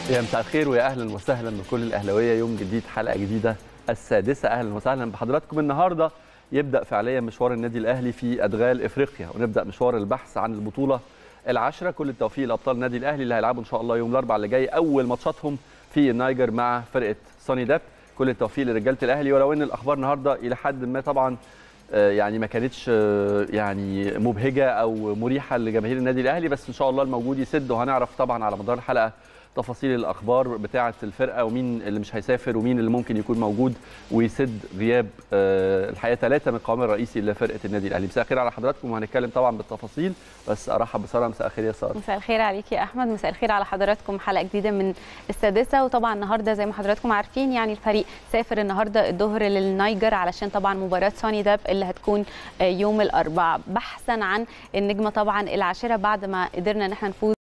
يا مساء الخير ويا اهلا وسهلا بكل الاهلاويه يوم جديد حلقه جديده السادسه اهلا وسهلا بحضراتكم النهارده يبدا فعليا مشوار النادي الاهلي في ادغال افريقيا ونبدا مشوار البحث عن البطوله العاشره كل التوفيق لابطال النادي الاهلي اللي هيلعبوا ان شاء الله يوم الاربعاء اللي جاي اول ماتشاتهم في النيجر مع فرقه سوني داب كل التوفيق لرجاله الاهلي ولو ان الاخبار النهارده الى حد ما طبعا يعني ما كانتش يعني مبهجه او مريحه لجماهير النادي الاهلي بس ان شاء الله الموجود يسد وهنعرف طبعا على مدار الحلقه تفاصيل الاخبار بتاعه الفرقه ومين اللي مش هيسافر ومين اللي ممكن يكون موجود ويسد غياب الحقيقه ثلاثه من القوام الرئيسي لفرقه النادي الاهلي مساء الخير على حضراتكم وهنتكلم طبعا بالتفاصيل بس ارحب بساره مساء الخير يا ساره مساء الخير عليك يا احمد مساء الخير على حضراتكم حلقه جديده من السادسه وطبعا النهارده زي ما حضراتكم عارفين يعني الفريق سافر النهارده الظهر للنيجر علشان طبعا مباراه سوني داب اللي هتكون يوم الاربعاء بحثا عن النجمه طبعا العاشره بعد ما قدرنا ان احنا نفوز